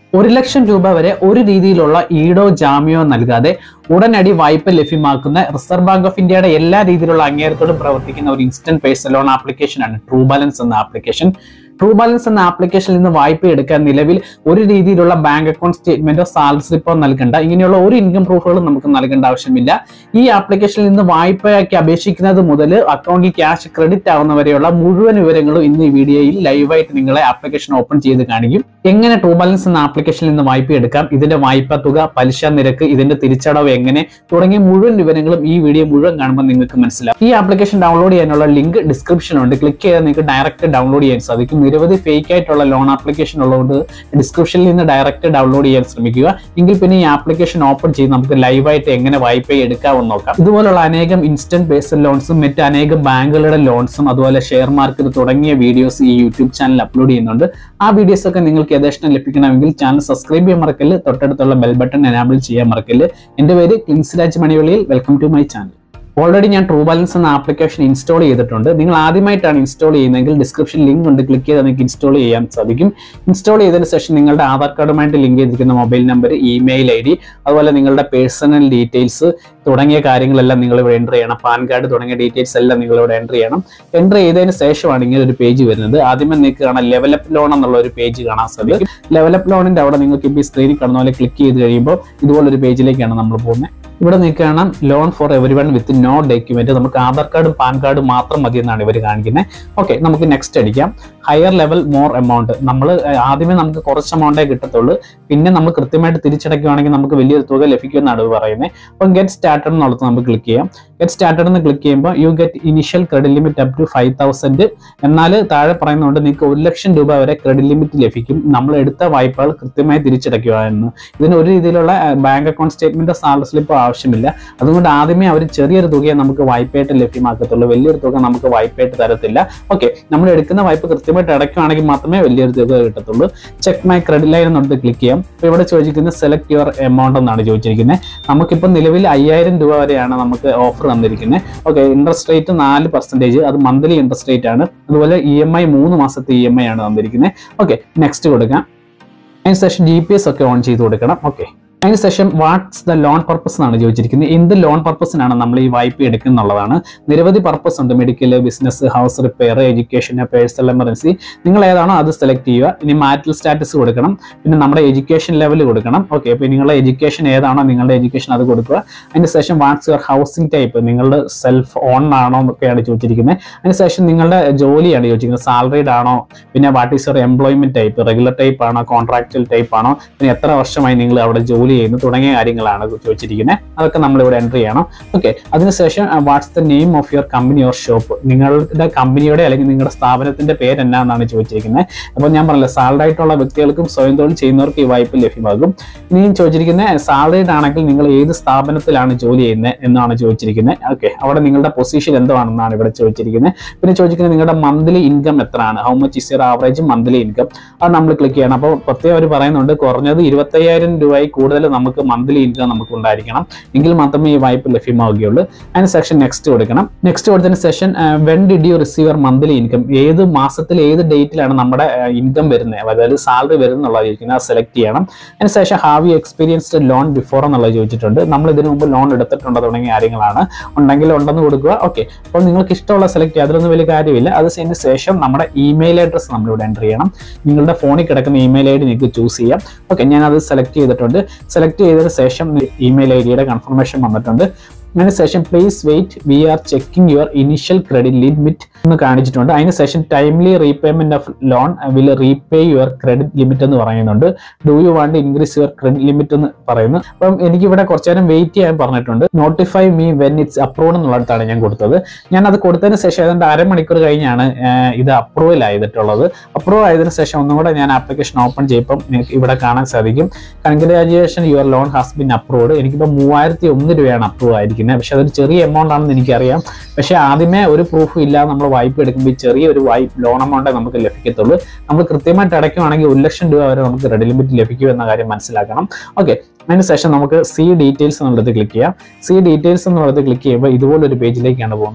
ഒരു ലക്ഷം രൂപ വരെ ഒരു രീതിയിലുള്ള ഈടോ ജാമ്യമോ നൽകാതെ ഉടനടി വായ്പ ലഭ്യമാക്കുന്ന റിസർവ് ബാങ്ക് ഓഫ് ഇന്ത്യയുടെ എല്ലാ രീതിയിലുള്ള അംഗീകാരത്തോടും പ്രവർത്തിക്കുന്ന ഒരു ഇൻസ്റ്റന്റ് പേഴ്സണൽ ലോൺ ആപ്ലിക്കേഷൻ ആണ് ട്രൂ ബാലൻസ് എന്ന ആപ്ലിക്കേഷൻ ട്രൂ ബാലൻസ് എന്ന ആപ്ലിക്കേഷനിൽ നിന്ന് വായ്പ എടുക്കാൻ നിലവിൽ ഒരു രീതിയിലുള്ള ബാങ്ക് അക്കൗണ്ട് സ്റ്റേറ്റ്മെന്റോ സാലറി സ്ലിപ്പോ നൽകേണ്ട ഇങ്ങനെയുള്ള ഒരു ഇൻകം പ്രൂഫുകളും നമുക്ക് നൽകേണ്ട ആവശ്യമില്ല ഈ ആപ്ലിക്കേഷനിൽ നിന്ന് വായ്പയ്ക്ക് അപേക്ഷിക്കുന്നത് മുതൽ അക്കൗണ്ടിൽ ക്യാഷ് ക്രെഡിറ്റ് ആവുന്ന വരെയുള്ള മുഴുവൻ വിവരങ്ങളും ഇന്ന് ഈ വീഡിയോയിൽ ലൈവായിട്ട് നിങ്ങളെ ആപ്ലിക്കേഷൻ ഓപ്പൺ ചെയ്ത് കാണിക്കും എങ്ങനെ ട്രൂ ബാലൻസ് എന്ന ആപ്ലിക്കേഷനിൽ നിന്ന് വായ്പ എടുക്കാം ഇതിന്റെ വായ്പ തുക പലിശ നിരക്ക് ഇതിന്റെ തിരിച്ചടവ് എങ്ങനെ തുടങ്ങിയ മുഴുവൻ വിവരങ്ങളും ഈ വീഡിയോ മുഴുവൻ കാണുമ്പോൾ നിങ്ങൾക്ക് മനസ്സിലാവും ഈ ആപ്ലിക്കേഷൻ ഡൗൺലോഡ് ചെയ്യാനുള്ള ലിങ്ക് ഡിസ്ക്രിപ്ഷനുണ്ട് ക്ലിക്ക് ചെയ്താൽ നിങ്ങൾക്ക് ഡയറക്റ്റ് ഡൗൺലോഡ് ചെയ്യാൻ സാധിക്കും നിരവധി ഫേക്ക് ആയിട്ടുള്ള ലോൺ ആപ്ലിക്കേഷൻ ഉള്ളതുകൊണ്ട് ഡിസ്ക്രിപ്ഷനിൽ നിന്ന് ഡയറക്റ്റ് ഡൗൺലോഡ് ചെയ്യാൻ ശ്രമിക്കുക എങ്കിൽ പിന്നെ ഈ ആപ്ലിക്കേഷൻ ഓപ്പൺ ചെയ്ത് നമുക്ക് ലൈവായിട്ട് എങ്ങനെ വായ്പ എടുക്കാമെന്ന് നോക്കാം ഇതുപോലുള്ള അനേകം ഇൻസ്റ്റന്റ് ബേസ്ഡ് ലോൺസും മറ്റ് അനേകം ബാങ്കുകളുടെ ലോൺസും അതുപോലെ ഷെയർ മാർക്കറ്റ് തുടങ്ങിയ വീഡിയോസ് ഈ യൂട്യൂബ് ചാനൽ അപ്ലോഡ് ചെയ്യുന്നുണ്ട് ആ വീഡിയോസ് ഒക്കെ നിങ്ങൾക്ക് യഥേഷ്ടം ലഭിക്കണമെങ്കിൽ ചാനൽ സബ്സ്ക്രൈബ് ചെയ്യാൻ മറക്കല് തൊട്ടടുത്തുള്ള ബെൽ ബട്ടൺ എനാബിൾ ചെയ്യാൻ മറക്കല് എന്റെ പേര് ക്ലിൻസ്രാജ് മണിവള്ളിയിൽ welcome to my channel already ഞാൻ ട്രൂ ബാലൻസ് എന്ന ആപ്ലിക്കേഷൻ ഇൻസ്റ്റാൾ ചെയ്തിട്ടുണ്ട് നിങ്ങൾ ആദ്യമായിട്ടാണ് ഇൻസ്റ്റാൾ ചെയ്യുന്നതെങ്കിൽ ഡിസ്ക്രിപ്ഷൻ ലിങ്ക് ഉണ്ട് ക്ലിക്ക് ചെയ്താൽ നിങ്ങൾക്ക് ഇൻസ്റ്റാൾ ചെയ്യാൻ സാധിക്കും ഇൻസ്റ്റാൾ ചെയ്തതിന് ശേഷം നിങ്ങളുടെ ആധാർ കാർഡുമായിട്ട് ലിങ്ക് ചെയ്തിരിക്കുന്ന mobile number email I D അതുപോലെ നിങ്ങളുടെ പേഴ്സണൽ ഡീറ്റെയിൽസ് തുടങ്ങിയ കാര്യങ്ങളെല്ലാം നിങ്ങൾ ഇവിടെ എൻ്റർ ചെയ്യണം പാൻ കാർഡ് തുടങ്ങിയ ഡീറ്റെയിൽസ് എല്ലാം നിങ്ങൾ ഇവിടെ എൻ്റർ ചെയ്യണം എൻ്റർ ചെയ്തതിന് ശേഷമാണ് ഇങ്ങനെ ഒരു പേജ് വരുന്നത് ആദ്യമേ നിങ്ങൾക്ക് കാണാം ലെവലപ്പ് ലോൺ എന്നുള്ള ഒരു പേജ് കാണാൻ സാധിക്കും ലെവലപ്പ് ലോണിന്റെ അവിടെ നിങ്ങൾക്ക് ഇപ്പോൾ ഈ സ്ക്രീനിൽ കാണുന്ന പോലെ ക്ലിക്ക് ചെയ്ത് കഴിയുമ്പോൾ ഇതുപോലൊരു പേജിലേക്കാണ് നമ്മൾ പോകുന്നത് ഇവിടെ നിങ്ങൾക്ക് കാണാം loan for everyone with no document നമുക്ക് ആധാർ കാർഡും പാൻ കാർഡും മാത്രം മതി എന്നാണ് ഇവർ കാണിക്കുന്നത് ഓക്കെ നമുക്ക് നെക്സ്റ്റ് അടിക്കാം ഹയർ ലെവൽ മോർ എമൗണ്ട് നമ്മൾ ആദ്യമേ നമുക്ക് കുറച്ച് എമൗണ്ടേ കിട്ടത്തുള്ളൂ പിന്നെ നമ്മൾ കൃത്യമായിട്ട് തിരിച്ചടയ്ക്കുകയാണെങ്കിൽ നമുക്ക് വലിയൊരു തുക ലഭിക്കുമെന്നാണ് ഇവർ പറയുന്നത് അപ്പം ഗെറ്റ് സ്റ്റാർട്ടഡ് എന്നുള്ളത് നമുക്ക് ക്ലിക്ക് ചെയ്യാം ഗെറ്റ് സ്റ്റാർട്ടഡ് എന്ന് ക്ലിക്ക് ചെയ്യുമ്പോൾ you get initial credit limit up to five thousand എന്നാൽ താഴെ പറയുന്നുണ്ട് നിങ്ങൾക്ക് ഒരു ലക്ഷം രൂപ വരെ ക്രെഡിറ്റ് ലിമിറ്റ് ലഭിക്കും നമ്മൾ എടുത്ത വായ്പകൾ കൃത്യമായി തിരിച്ചടയ്ക്കുക എന്ന് ഇതിന് ഒരു രീതിയിലുള്ള ബാങ്ക് അക്കൗണ്ട് സ്റ്റേറ്റ്മെന്റോ സാലറി സ്ലിപ്പോ ആവശ്യമില്ല അതുകൊണ്ട് ആദ്യമേ അവർ ചെറിയൊരു തുകയെ നമുക്ക് വായ്പയായിട്ട് ലഭ്യമാക്കത്തുള്ളൂ വലിയൊരു തുക നമുക്ക് വായ്പയായിട്ട് തരത്തില്ല ഓക്കെ നമ്മൾ എടുക്കുന്ന വായ്പ കൃത്യമായിട്ട് അടയ്ക്കുകയാണെങ്കിൽ മാത്രമേ വലിയൊരു തുക കിട്ടത്തുള്ളൂ ചെക്ക് മൈ ക്രെഡിറ്റ് ലൈൻ എന്നുള്ളത് ക്ലിക്ക് ചെയ്യാം അപ്പോൾ ഇവിടെ ചോദിക്കുന്നത് സെലക്ട് യുവർ എമൗണ്ട് എന്നാണ് ചോദിച്ചിരിക്കുന്നത് നമുക്കിപ്പോൾ നിലവിൽ അയ്യായിരം രൂപ വരെയാണ് നമുക്ക് ഓഫർ തന്നിരിക്കുന്നത് ഓക്കെ ഇൻട്രസ്റ്റ് റേറ്റ് നാല് പെർസെൻറ്റേജ് അത് മന്ത്ലി ഇൻട്രസ്റ്റ് റേറ്റ് ആണ് അതുപോലെ ഇ എം ഐ മൂന്ന് മാസത്തെ ഇ എം ഐ ആണ് തന്നിരിക്കുന്നത് ഓക്കെ നെക്സ്റ്റ് കൊടുക്കാം അതിനുശേഷം ജി പി എസ് ഒക്കെ ഓൺ ചെയ്ത് കൊടുക്കണം ഓക്കെ അതിനുശേഷം വാട്ട്സ് ദ ലോൺ പർപ്പസ് എന്നാണ് ചോദിച്ചിരിക്കുന്നത് എന്ത് ലോൺ പർപ്പസിനാണ് നമ്മൾ ഈ വായ്പ എടുക്കുന്നുള്ളതാണ് നിരവധി പർപ്പസ് ഉണ്ട് medical business house repair education personal emergency നിങ്ങൾ ഏതാണോ അത് സെലക്ട് ചെയ്യുക ഇനി മാറ്റൽ സ്റ്റാറ്റസ് കൊടുക്കണം പിന്നെ നമ്മുടെ എഡ്യൂക്കേഷൻ ലെവൽ കൊടുക്കണം ഓക്കെ അപ്പോൾ നിങ്ങളുടെ എഡ്യൂക്കേഷൻ ഏതാണോ നിങ്ങളുടെ എഡ്യൂക്കേഷൻ അത് കൊടുക്കുക അതിന് ശേഷം വാട്ട്സ് യുവർ ഹൗസിംഗ് ടൈപ്പ് നിങ്ങളുടെ സെൽഫ് ഓൺ ആണോ എന്നൊക്കെയാണ് ചോദിച്ചിരിക്കുന്നത് അതിനുശേഷം നിങ്ങളുടെ ജോലിയാണ് ചോദിച്ചിരിക്കുന്നത് സാലറീഡ് ആണോ പിന്നെ what is your employment type regular type ആണോ കോൺട്രാക്ച്വൽ ടൈപ്പ് ആണോ പിന്നെ എത്ര വർഷമായി നിങ്ങൾ അവിടെ ജോലി ചെയ്യുന്നു തുടങ്ങിയ കാര്യങ്ങളാണ് ചോദിച്ചിരിക്കുന്നത് അതൊക്കെ നമ്മൾ ഇവിടെ എൻ്റർ ചെയ്യണം ഓക്കെ അതിനുശേഷം what's the name of your company or shop നിങ്ങളുടെ കമ്പനിയുടെ അല്ലെങ്കിൽ നിങ്ങളുടെ സ്ഥാപനത്തിന്റെ പേര് എന്നാന്നാണ് ചോദിച്ചിരിക്കുന്നത് അപ്പോൾ ഞാൻ പറഞ്ഞില്ല സാലറി ആയിട്ടുള്ള വ്യക്തികൾക്കും സ്വയം തൊഴിൽ ചെയ്യുന്നവർക്ക് ഈ വായ്പ ലഭ്യമാകും ഇനിയും ചോദിച്ചിരിക്കുന്നത് സാലറീഡ് ആണെങ്കിൽ നിങ്ങൾ ഏത് സ്ഥാപനത്തിലാണ് ജോലി ചെയ്യുന്നത് എന്നാണ് ചോദിച്ചിരിക്കുന്നത് ഓക്കെ അവിടെ നിങ്ങളുടെ പൊസിഷൻ എന്താണെന്നാണ് ഇവിടെ ചോദിച്ചിരിക്കുന്നത് പിന്നെ ചോദിക്കുന്നത് നിങ്ങളുടെ മന്ത്ലി ഇൻകം എത്രയാണ് how much is your average monthly income അത് നമ്മൾ ക്ലിക്ക് ചെയ്യണം അപ്പോൾ പ്രത്യേകം അവർ പറയുന്നുണ്ട് കുറഞ്ഞത് ഇരുപത്തയ്യായിരം രൂപയിൽ കൂടുതൽ നമുക്ക് മന്ത്ലി ഇൻകം നമുക്ക് ഉണ്ടായിരിക്കണം എങ്കിൽ മാത്രമേ ഈ വായ്പ ലഭ്യമാവുകയുള്ളൂ അതിന് സെക്ഷൻ നെക്സ്റ്റ് കൊടുക്കണം നെക്സ്റ്റ് കൊടുത്തതിന് session when did you receive your monthly income ഏത് മാസത്തിൽ ഏത് ഡേറ്റിലാണ് നമ്മുടെ ഇൻകം വരുന്നത് അതായത് സാലറി വരുന്നുള്ളത് ചോദിക്കുന്നത് അത് സെലക്ട് ചെയ്യണം അതിന് ശേഷം have you experienced loan before എന്നുള്ളത് ചോദിച്ചിട്ടുണ്ട് നമ്മൾ ഇതിനു മുമ്പ് ലോൺ എടുത്തിട്ടുണ്ടോ തുടങ്ങിയ കാര്യങ്ങളാണ് ഉണ്ടെങ്കിൽ ഉണ്ടെന്ന് കൊടുക്കുക ഓക്കെ അപ്പോൾ നിങ്ങൾക്ക് ഇഷ്ടമുള്ള സെലക്ട് ചെയ്യുക അതിലൊന്നും വലിയ കാര്യമില്ല അത് ചെയ്യുന്നതിന് ശേഷം നമ്മുടെ ഇമെയിൽ അഡ്രസ്സ് നമ്മളിവിടെ എൻ്റർ ചെയ്യണം നിങ്ങളുടെ ഫോണിൽ കിടക്കുന്ന ഇമെയിൽ ഐ ഡി നിങ്ങൾക്ക് ചൂസ് ചെയ്യാം ഓക്കെ ഞാൻ അത് സെലക്ട് ചെയ്തിട്ടുണ്ട് സെലക്ട് ചെയ്തതിന് ശേഷം ഇമെയിൽ ഐ ഡിയുടെ കൺഫർമേഷൻ വന്നിട്ടുണ്ട് അതിന് ശേഷം please wait we are checking your initial credit limit എന്ന് കാണിച്ചിട്ടുണ്ട് അതിന് ശേഷം timely repayment of loan will repay your credit limit എന്ന് പറയുന്നുണ്ട് do you want increase your credit limit എന്ന് പറയുന്നു അപ്പം എനിക്ക് ഇവിടെ കുറച്ചു നേരം വെയിറ്റ് ചെയ്യാൻ പറഞ്ഞിട്ടുണ്ട് notify me when it's approved എന്നുള്ളിടത്താണ് ഞാൻ കൊടുത്തത് ഞാൻ അത് കൊടുത്തതിന് ശേഷം ഏതാണ്ട് അരമണിക്കൂർ കഴിഞ്ഞാണ് ആഹ് ഇത് അപ്രൂവൽ ആയിട്ടുള്ളത് അപ്രൂവ് ആയതിനു ശേഷം ഒന്നും കൂടെ ഞാൻ ആപ്ലിക്കേഷൻ ഓപ്പൺ ചെയ്യുമ്പം നിങ്ങൾക്ക് ഇവിടെ കാണാൻ സാധിക്കും congratulation your loan has been approved എനിക്കിപ്പോൾ മൂവായിരത്തി ഒന്ന് രൂപയാണ് അപ്രൂവ് ആയിരിക്കുന്നത് പക്ഷെ അതൊരു ചെറിയ എമൗണ്ട് ആണെന്ന് എനിക്കറിയാം പക്ഷെ ആദ്യമേ ഒരു പ്രൂഫും ഇല്ലാതെ നമ്മൾ വായ്പ എടുക്കുമ്പോൾ ഈ ചെറിയൊരു വായ്പ ലോൺ എമൗണ്ടേ നമുക്ക് ലഭിക്കത്തുള്ളൂ നമ്മൾ കൃത്യമായിട്ട് അടയ്ക്കുവാണെങ്കിൽ ഒരു ലക്ഷം രൂപ വരെ നമുക്ക് ക്രെഡിറ്റ് ലിമിറ്റ് ലഭിക്കും എന്ന കാര്യം മനസ്സിലാക്കണം ഓക്കെ അതിന് ശേഷം നമുക്ക് സി ഡീറ്റെയിൽസ് എന്നുള്ളത് ക്ലിക്ക് ചെയ്യാം സി ഡീറ്റെയിൽസ് എന്നുള്ളത് ക്ലിക്ക് ചെയ്യുമ്പോൾ ഇതുപോലൊരു പേജിലേക്കാണ് പോകുന്നത്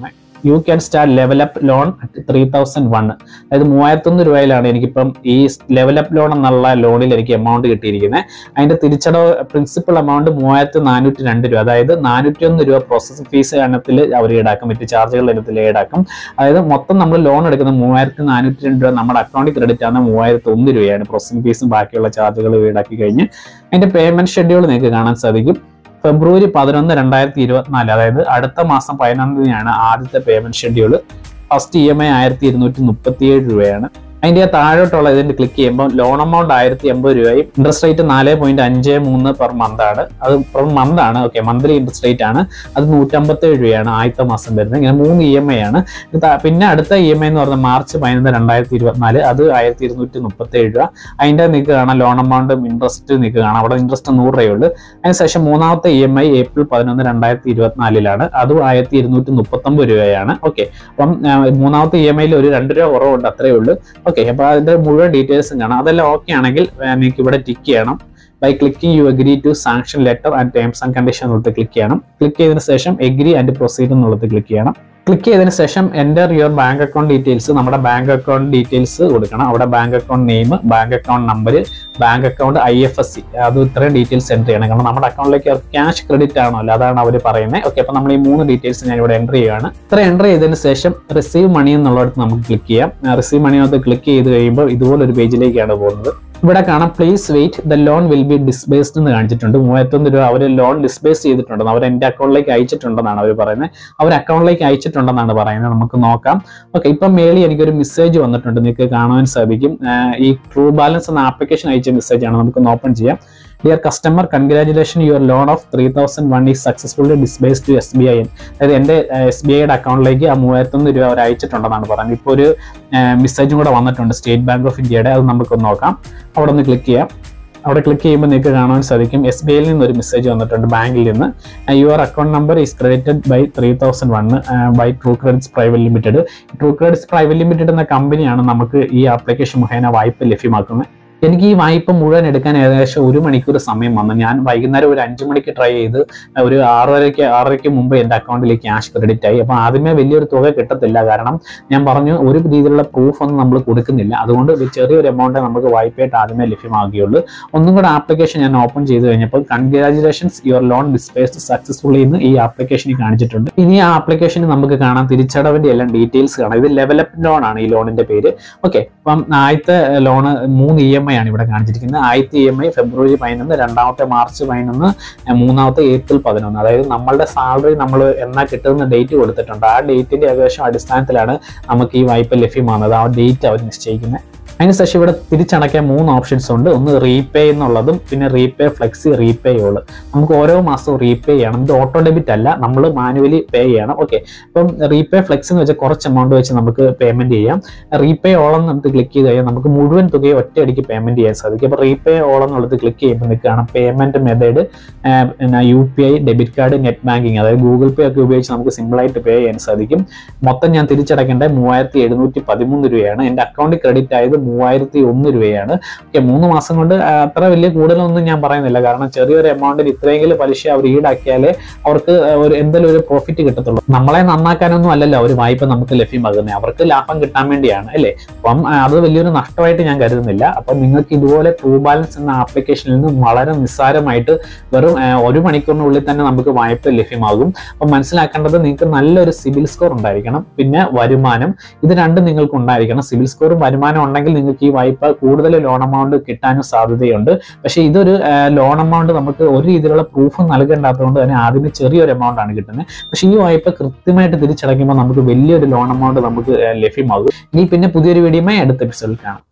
you can start level up loan at three thousand one അതായത് മൂവായിരത്തൊന്ന് രൂപയിലാണ് എനിക്കിപ്പം ഈ ലെവൽ അപ്പ് ലോൺ എന്നുള്ള ലോണിൽ എനിക്ക് എമൗണ്ട് കിട്ടിയിരിക്കുന്നത് അതിന്റെ തിരിച്ചടവ് പ്രിൻസിപ്പൽ എമൗണ്ട് മൂവായിരത്തി നാനൂറ്റി രണ്ട് രൂപ അതായത് നാനൂറ്റി ഒന്ന് രൂപ പ്രോസസ്സിംഗ് ഫീസ് ഇനത്തിൽ അവർ ഈടാക്കും മറ്റ് ചാർജുകൾ ഇനത്തിൽ ഈടാക്കും അതായത് മൊത്തം നമ്മൾ ലോൺ എടുക്കുന്ന മൂവായിരത്തി നാനൂറ്റി രണ്ട് രൂപ നമ്മുടെ അക്കൗണ്ടിൽ ക്രെഡിറ്റ് ആകുന്ന മൂവായിരത്തി ഒന്ന് രൂപയാണ് പ്രോസസ്സിംഗ് ഫീസും ബാക്കിയുള്ള ചാർജുകൾ ഈടാക്കി കഴിഞ്ഞ് അതിന്റെ പേയ്മെന്റ് ഷെഡ്യൂൾ നിങ്ങൾക്ക് കാണാൻ സാധിക്കും ഫെബ്രുവരി പതിനൊന്ന് രണ്ടായിരത്തി ഇരുപത്തിനാല് അതായത് അടുത്ത മാസം പതിനൊന്നിനാണ് ആദ്യത്തെ payment schedule first E M I ആയിരത്തി ഇരുന്നൂറ്റി മുപ്പത്തിയേഴ് രൂപയാണ് അതിന്റെ താഴോട്ടുള്ള ഇതിന്റെ ക്ലിക്ക് ചെയ്യുമ്പോൾ ലോൺ എമൗണ്ട് ആയിരത്തി എൺപത് രൂപയും ഇൻട്രസ്റ്റ് റേറ്റ് നാല് പോയിന്റ് അഞ്ച് മൂന്ന് പെർ മന്ത് ആണ് അത് പെർ മന്ത് ആണ് ഓക്കെ മന്ത്ലി ഇൻട്രസ്റ്റ് റേറ്റ് ആണ് അത് നൂറ്റമ്പത്തേഴ് രൂപയാണ് ആദ്യത്തെ മാസം വരുന്നത് ഇങ്ങനെ മൂന്ന് ഇ എം ഐ ആണ് ഇത് താ- പിന്നെ അടുത്ത ഇ എം ഐ എന്ന് പറഞ്ഞാൽ മാർച്ച് പതിനൊന്ന് രണ്ടായിരത്തി ഇരുപത്തിനാല് അത് ആയിരത്തി ഇരുന്നൂറ്റി മുപ്പത്തേഴ് രൂപ അതിന്റെ നിങ്ങൾക്ക് കാണാം ലോൺ എമൗണ്ടും ഇൻട്രസ്റ്റ് നിങ്ങൾക്ക് കാണാം അവിടെ ഇൻട്രസ്റ്റ് നൂറ് രൂപയുള്ളൂ അതിനുശേഷം മൂന്നാമത്തെ ഇ എം ഐ ഏപ്രിൽ പതിനൊന്ന് രണ്ടായിരത്തി ഇരുപത്തിനാലിലാണ് അതും ആയിരത്തി ഇരുന്നൂറ്റി മുപ്പത്തൊമ്പത് രൂപയാണ് ഓക്കെ അപ്പം ആ, മൂന്നാമത്തെ ഇ എം ഐയിൽ ഒരു രണ്ട് രൂപ കുറവുണ്ട് അത്രേ ഉള്ളൂ ഓക്കെ അപ്പോൾ അതിന്റെ മുഴുവൻ ഡീറ്റെയിൽസും കാണാം അതെല്ലാം ഓക്കെ ആണെങ്കിൽ ആ, നിങ്ങൾക്ക് ഇവിടെ ടിക്ക് ചെയ്യണം by clicking you agree to sanction letter and terms and condition എന്നുള്ളത് ക്ലിക്ക് ചെയ്യണം ക്ലിക്ക് ചെയ്തതിന് ശേഷം എഗ്രി ആൻഡ് പ്രൊസീഡ് എന്നുള്ളത് ക്ലിക്ക് ചെയ്യണം ക്ലിക്ക് ചെയ്തതിന് ശേഷം enter your bank account details നമ്മുടെ ബാങ്ക് അക്കൗണ്ട് ഡീറ്റെയിൽസ് കൊടുക്കണം അവിടെ bank account name bank account number bank account I F S C അത് ഇത്രയും ഡീറ്റെയിൽസ് എൻ്റർ ചെയ്യണം കാരണം നമ്മുടെ അക്കൗണ്ടിലേക്ക് ക്യാഷ് ക്രെഡിറ്റ് ആണല്ലോ അതാണ് അവർ പറയുന്നത് ഓക്കെ അപ്പോൾ നമ്മൾ ഈ മൂന്ന് ഡീറ്റെയിൽസ് ഞാൻ ഇവിടെ എൻ്റർ ചെയ്യുകയാണ് ഇത്ര എൻ്റർ ചെയ്തതിന് ശേഷം റിസീവ് മണി എന്നുള്ളിടത്ത് നമുക്ക് ക്ലിക്ക് ചെയ്യാം റിസീവ് മണിനകത്ത് ക്ലിക്ക് ചെയ്ത് കഴിയുമ്പോൾ ഇതുപോലൊരു പേജിലേക്കാണ് പോകുന്നത് ഇവിടെ കാണാം please wait the loan will be disbursed എന്ന് കാണിച്ചിട്ടുണ്ട് മൂവായിരത്തൊന്ന് രൂപ അവർ ലോൺ ഡിസ്ബേസ് ചെയ്തിട്ടുണ്ടെന്ന് അവർ എൻ്റെ അക്കൗണ്ടിലേക്ക് അയച്ചിട്ടുണ്ടെന്നാണ് അവർ പറയുന്നത് അവർ അക്കൗണ്ടിലേക്ക് അയച്ചിട്ടുണ്ടെന്നാണ് പറയുന്നത് നമുക്ക് നോക്കാം ഓക്കെ ഇപ്പം മേളി എനിക്കൊരു മെസ്സേജ് വന്നിട്ടുണ്ട് നിങ്ങൾക്ക് കാണാൻ സാധിക്കും ആഹ് ഈ ട്രൂ ബാലൻസ് എന്ന ആപ്ലിക്കേഷൻ അയച്ച മെസ്സേജ് ആണ് നമുക്ക് ഓപ്പൺ ചെയ്യാം dear customer congratulation your loan of three thousand one is successfully disburse to S B I N അതായത് എൻ്റെ എസ് ബി ഐയുടെ അക്കൗണ്ടിലേക്ക് ആ മൂവായിരത്തൊന്ന് രൂപ അവർ അയച്ചിട്ടുണ്ടെന്നാണ് പറയുന്നത് ഇപ്പോൾ ഒരു മെസ്സേജും കൂടെ വന്നിട്ടുണ്ട് സ്റ്റേറ്റ് ബാങ്ക് ഓഫ് ഇന്ത്യയുടെ അത് നമുക്കൊന്ന് നോക്കാം അവിടെ ഒന്ന് ക്ലിക്ക് ചെയ്യാം അവിടെ ക്ലിക്ക് ചെയ്യുമ്പോൾ നിങ്ങൾക്ക് കാണാൻ സാധിക്കും എസ് ബി ഐയിൽ നിന്ന് ഒരു മെസ്സേജ് വന്നിട്ടുണ്ട് ബാങ്കിൽ നിന്ന് your account number is credited by three thousand one by true credits private limited true credits private limited എന്ന കമ്പനിയാണ് നമുക്ക് ഈ ആപ്ലിക്കേഷൻ മുഖേന വായ്പ ലഭ്യമാക്കുന്നത് എനിക്ക് ഈ വായ്പ മുഴുവൻ എടുക്കാൻ ഏകദേശം ഒരു മണിക്കൂർ സമയം വന്നു ഞാൻ വൈകുന്നേരം ഒരു അഞ്ചു മണിക്ക് ട്രൈ ചെയ്ത് ഒരു ആറരയ്ക്ക് ആറരയ്ക്ക് മുമ്പ് എൻ്റെ അക്കൗണ്ടിലേക്ക് ക്യാഷ് ക്രെഡിറ്റ് ആയി അപ്പോൾ ആദ്യമേ വലിയൊരു തുക കിട്ടത്തില്ല കാരണം ഞാൻ പറഞ്ഞു ഒരു രീതിയിലുള്ള പ്രൂഫ് ഒന്നും നമ്മൾ കൊടുക്കുന്നില്ല അതുകൊണ്ട് ഒരു ചെറിയൊരു എമൗണ്ട് നമുക്ക് വായ്പയായിട്ട് ആദ്യമേ ലഭ്യമാകുകയുള്ളൂ ഒന്നും കൂടെ ആപ്ലിക്കേഷൻ ഞാൻ ഓപ്പൺ ചെയ്ത് കഴിഞ്ഞപ്പോൾ congratulations your loan disbursed successfully എന്ന് ഈ ആപ്ലിക്കേഷനിൽ കാണിച്ചിട്ടുണ്ട് ഇനി ആ ആപ്ലിക്കേഷനിൽ നമുക്ക് കാണാം തിരിച്ചടവിന്റെ എല്ലാം ഡീറ്റെയിൽസ് കാണാം ഇത് ലെവലപ്പ് ലോൺ ആണ് ഈ ലോണിന്റെ പേര് ഓക്കെ അപ്പം ആദ്യത്തെ ലോണ് മൂന്ന് ഇ എം ഐ ആണ് ഇവിടെ കാണിച്ചിരിക്കുന്നത് ആദ്യത്തെ ഇ എം ഐ ഫെബ്രുവരി പതിനൊന്ന് രണ്ടാമത്തെ മാർച്ച് പതിനൊന്ന് ഏഹ് മൂന്നാമത്തെ ഏപ്രിൽ പതിനൊന്ന് അതായത് നമ്മളുടെ സാലറി നമ്മൾ എന്നാ കിട്ടുന്ന ഡേറ്റ് കൊടുത്തിട്ടുണ്ട് ആ ഡേറ്റിന്റെ ഏകദേശം അടിസ്ഥാനത്തിലാണ് നമുക്ക് ഈ വായ്പ ലഭ്യമാകുന്നത് ആ ഡേറ്റ് അവർ നിശ്ചയിക്കുന്നത് അതിനുശേഷം ഇവിടെ തിരിച്ചടയ്ക്കാൻ മൂന്ന് ഓപ്ഷൻസ് ഉണ്ട് ഒന്ന് റീപേ എന്നുള്ളതും പിന്നെ റീപേ ഫ്ലെക്സി റീപേ ഓൾ നമുക്ക് ഓരോ മാസവും റീപേ ചെയ്യണം ഇത് ഓട്ടോ ഡെബിറ്റ് അല്ല നമ്മൾ മാനുവലി പേ ചെയ്യണം ഓക്കെ അപ്പം റീപേ ഫ്ലെക്സ് എന്ന് വെച്ചാൽ കുറച്ച് എമൗണ്ട് വെച്ച് നമുക്ക് പേയ്മെന്റ് ചെയ്യാം റീപേ ഓൾ എന്ന് നമുക്ക് ക്ലിക്ക് ചെയ്ത് കഴിഞ്ഞാൽ നമുക്ക് മുഴുവൻ തുകയും ഒറ്റയടിക്ക് പേയ്മെന്റ് ചെയ്യാൻ സാധിക്കും അപ്പോൾ റീപേ ഓൾ എന്നുള്ളത് ക്ലിക്ക് ചെയ്യുമ്പോൾ നിൽക്കുകയാണ് പേയ്മെന്റ് മെത്തേഡ് പിന്നെ U P I debit card net banking അതായത് ഗൂഗിൾ പേ ഒക്കെ ഉപയോഗിച്ച് നമുക്ക് സിമ്പിളായിട്ട് പേ ചെയ്യാൻ സാധിക്കും മൊത്തം ഞാൻ തിരിച്ചടക്കേണ്ട മൂവായിരത്തി എഴുന്നൂറ്റി പതിമൂന്ന് രൂപയാണ് എൻ്റെ അക്കൗണ്ടിൽ ക്രെഡിറ്റ് ആയത് മൂവായിരത്തി ഒന്ന് രൂപയാണ് ഓക്കെ മൂന്ന് മാസം കൊണ്ട് ആ, അത്ര വലിയ കൂടുതലൊന്നും ഞാൻ പറയുന്നില്ല കാരണം ചെറിയൊരു എമൗണ്ടിൽ ഇത്രയെങ്കിലും പലിശ അവർ ഈടാക്കിയാലേ അവർക്ക് ഒരു എന്തെങ്കിലും ഒരു പ്രോഫിറ്റ് കിട്ടത്തുള്ളൂ നമ്മളെ നന്നാക്കാനൊന്നും അല്ലല്ലോ ഒരു വായ്പ നമുക്ക് ലഭ്യമാകുന്നത് അവർക്ക് ലാഭം കിട്ടാൻ വേണ്ടിയാണ് അല്ലേ അപ്പം ആ, അത് വലിയൊരു നഷ്ടമായിട്ട് ഞാൻ കരുതുന്നില്ല അപ്പം നിങ്ങൾക്ക് ഇതുപോലെ ട്രൂ ബാലൻസ് എന്ന ആപ്ലിക്കേഷനിൽ നിന്ന് വളരെ നിസ്സാരമായിട്ട് വെറും ആ, ഒരു മണിക്കൂറിനുള്ളിൽ തന്നെ നമുക്ക് വായ്പ ലഭ്യമാകും അപ്പം മനസ്സിലാക്കേണ്ടത് നിങ്ങൾക്ക് നല്ലൊരു സിബിൽ സ്കോർ ഉണ്ടായിരിക്കണം പിന്നെ വരുമാനം ഇത് രണ്ടും നിങ്ങൾക്ക് ഉണ്ടായിരിക്കണം സിബിൽ സ്കോറും വരുമാനം ഉണ്ടെങ്കിൽ നിങ്ങൾക്ക് ഈ വായ്പ കൂടുതൽ ലോൺ എമൗണ്ട് കിട്ടാനും സാധ്യതയുണ്ട് പക്ഷേ ഇതൊരു ലോൺ എമൗണ്ട് നമുക്ക് ഒരു രീതിയിലുള്ള പ്രൂഫ് നൽകേണ്ടാത്തതുകൊണ്ട് തന്നെ ആദ്യമേ ചെറിയൊരു എമൗണ്ട് ആണ് കിട്ടുന്നത് പക്ഷേ ഈ വായ്പ കൃത്യമായിട്ട് തിരിച്ചടയ്ക്കുമ്പോൾ നമുക്ക് വലിയൊരു ലോൺ എമൗണ്ട് നമുക്ക് ആ, ലഭ്യമാകും ഇനി പിന്നെ പുതിയൊരു വീഡിയോയുമായി അടുത്ത എപ്പിസോഡിൽ കാണാം